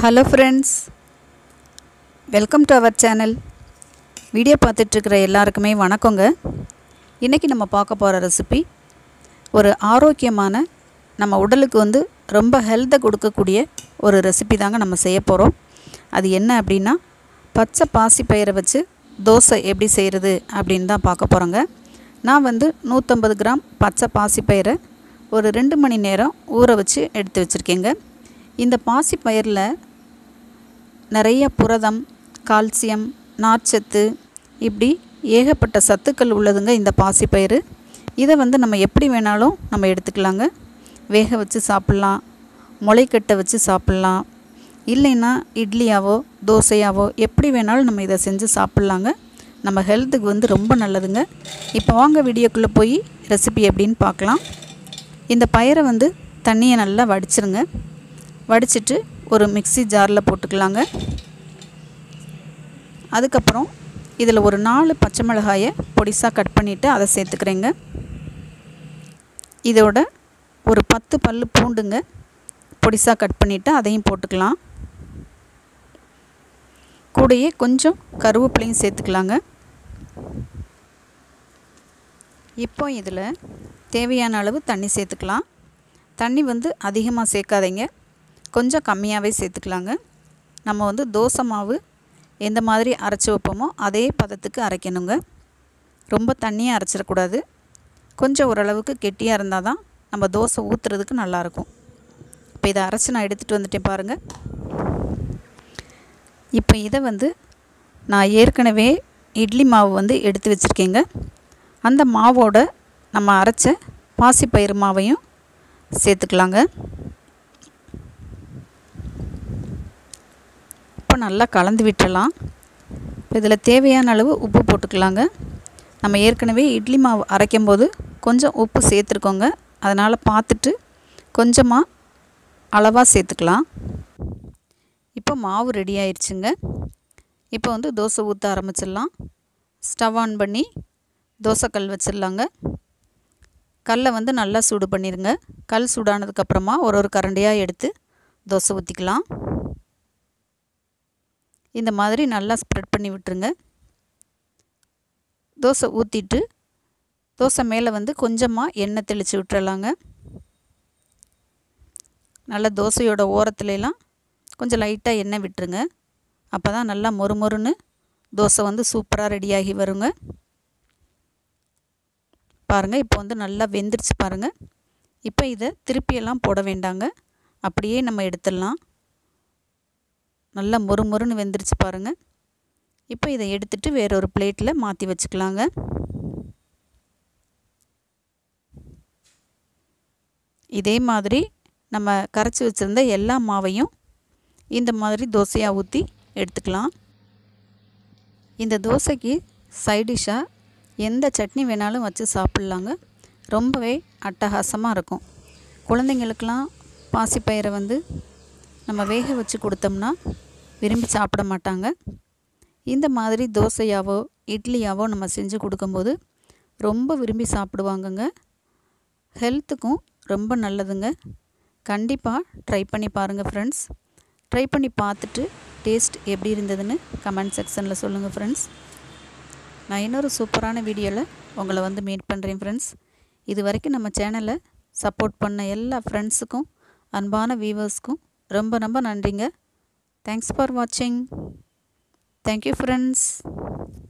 hello friends welcome to our channel video பார்த்துட்ருக்கிற எல்லாருக்குமே வணக்கங்க இன்றைக்கி நம்ம பார்க்க போகிற ரெசிபி ஒரு ஆரோக்கியமான நம்ம உடலுக்கு வந்து ரொம்ப ஹெல்த்தை கொடுக்கக்கூடிய ஒரு ரெசிபி தாங்க நம்ம செய்ய போகிறோம் அது என்ன அப்படின்னா பச்சை பாசி பயிரை வச்சு தோசை எப்படி செய்கிறது அப்படின்னு தான் பார்க்க போகிறோங்க நான் வந்து நூற்றம்பது கிராம் பச்சை பாசி பயிரை ஒரு ரெண்டு மணி நேரம் ஊற வச்சு எடுத்து வச்சுருக்கேங்க இந்த பாசி பயிரில் நிறைய புரதம் கால்சியம் நார்ச்சத்து இப்படி ஏகப்பட்ட சத்துக்கள் உள்ளதுங்க இந்த பாசிப்பயிறு இதை வந்து நம்ம எப்படி வேணாலும் நம்ம எடுத்துக்கலாங்க வேக வச்சு சாப்பிட்லாம் முளைக்கட்டை வச்சு சாப்பிட்லாம் இல்லைன்னா இட்லியாவோ தோசையாவோ எப்படி வேணாலும் நம்ம இதை செஞ்சு சாப்பிட்லாங்க நம்ம ஹெல்த்துக்கு வந்து ரொம்ப நல்லதுங்க இப்போ வாங்க வீடியோக்குள்ளே போய் ரெசிபி எப்படின்னு பார்க்கலாம் இந்த பயிரை வந்து தண்ணியை நல்லா வடிச்சிருங்க வடிச்சிட்டு ஒரு மிக்ஸி ஜாரில் போட்டுக்கலாங்க அதுக்கப்புறம் இதில் ஒரு நாலு பச்சை மிளகாயை பொடிசாக கட் பண்ணிவிட்டு அதை சேர்த்துக்கிறேங்க இதோட ஒரு பத்து பல் பூண்டுங்க பொடிசாக கட் பண்ணிவிட்டு அதையும் போட்டுக்கலாம் கூடயே கொஞ்சம் கருவேப்பிலையும் சேர்த்துக்கலாங்க இப்போ இதில் தேவையான அளவு தண்ணி சேர்த்துக்கலாம் தண்ணி வந்து அதிகமாக சேர்க்காதீங்க கொஞ்சம் கம்மியாகவே சேர்த்துக்கலாங்க நம்ம வந்து தோசை மாவு எந்த மாதிரி அரைச்சி வைப்போமோ அதே பதத்துக்கு அரைக்கணுங்க ரொம்ப தண்ணியாக அரைச்சிடக்கூடாது கொஞ்சம் ஓரளவுக்கு கெட்டியாக இருந்தால் தான் நம்ம தோசை ஊற்றுறதுக்கு நல்லாயிருக்கும் இப்போ இதை அரைச்சி நான் எடுத்துகிட்டு வந்துட்டேன் பாருங்கள் இப்போ இதை வந்து நான் ஏற்கனவே இட்லி மாவு வந்து எடுத்து வச்சுருக்கேங்க அந்த மாவோட நம்ம அரைச்ச பாசிப்பயிறு மாவையும் சேர்த்துக்கலாங்க இப்போ நல்லா கலந்து விட்டுறலாம் இப்போ இதில் தேவையான அளவு உப்பு போட்டுக்கலாங்க நம்ம ஏற்கனவே இட்லி மாவு அரைக்கும் போது கொஞ்சம் உப்பு சேர்த்துருக்கோங்க அதனால் பார்த்துட்டு கொஞ்சமாக அளவாக சேர்த்துக்கலாம் இப்போ மாவு ரெடி ஆயிடுச்சுங்க இப்போ வந்து தோசை ஊற்ற ஆரம்பிச்சிடலாம் ஸ்டவ் ஆன் பண்ணி தோசைக்கல் வச்சிடலாங்க கல்லை வந்து நல்லா சூடு பண்ணிடுங்க கல் சூடானதுக்கப்புறமா ஒரு ஒரு கரண்டியாக எடுத்து தோசை ஊற்றிக்கலாம் இந்த மாதிரி நல்லா ஸ்ப்ரெட் பண்ணி விட்டுருங்க தோசை ஊற்றிட்டு தோசை மேலே வந்து கொஞ்சமாக எண்ணெய் தெளித்து விட்டுறலாங்க நல்லா தோசையோட ஓரத்துலலாம் கொஞ்சம் லைட்டாக எண்ணெய் விட்டுருங்க அப்போ தான் நல்லா மொறு மொறுன்னு தோசை வந்து சூப்பராக ரெடியாகி வருங்க பாருங்கள் இப்போ வந்து நல்லா வெந்துருச்சு பாருங்கள் இப்போ இதை திருப்பியெல்லாம் போட வேண்டாங்க அப்படியே நம்ம எடுத்துடலாம் நல்லா மொறு மொறுன்னு வெந்துருச்சு பாருங்கள் இப்போ இதை எடுத்துகிட்டு வேற ஒரு பிளேட்டில் மாற்றி வச்சுக்கலாங்க இதே மாதிரி நம்ம கரைச்சி வச்சுருந்த எல்லா மாவையும் இந்த மாதிரி தோசையாக ஊற்றி எடுத்துக்கலாம் இந்த தோசைக்கு சைடிஷ்ஷாக எந்த சட்னி வேணாலும் வச்சு சாப்பிட்லாங்க ரொம்பவே அட்டகாசமாக இருக்கும் குழந்தைங்களுக்கெலாம் பாசிப்பயிரை வந்து நம்ம வேக வச்சு கொடுத்தோம்னா விரும்பி சாப்பிட மாட்டாங்க இந்த மாதிரி தோசையாவோ இட்லியாவோ நம்ம செஞ்சு கொடுக்கும்போது ரொம்ப விரும்பி சாப்பிடுவாங்கங்க ஹெல்த்துக்கும் ரொம்ப நல்லதுங்க கண்டிப்பாக ட்ரை பண்ணி பாருங்கள் ஃப்ரெண்ட்ஸ் ட்ரை பண்ணி பார்த்துட்டு டேஸ்ட் எப்படி இருந்ததுன்னு கமெண்ட் செக்ஷனில் சொல்லுங்கள் ஃப்ரெண்ட்ஸ் நான் இன்னொரு சூப்பரான வீடியோவில் உங்களை வந்து மீட் பண்ணுறேன் ஃப்ரெண்ட்ஸ் இது வரைக்கும் நம்ம சேனலை சப்போர்ட் பண்ண எல்லா ஃப்ரெண்ட்ஸுக்கும் அன்பான வியூவர்ஸ்க்கும் ரொம்ப ரொம்ப நன்றிங்க தேங்க்ஸ் ஃபார் வாட்சிங் தேங்க்யூ ஃப்ரெண்ட்ஸ்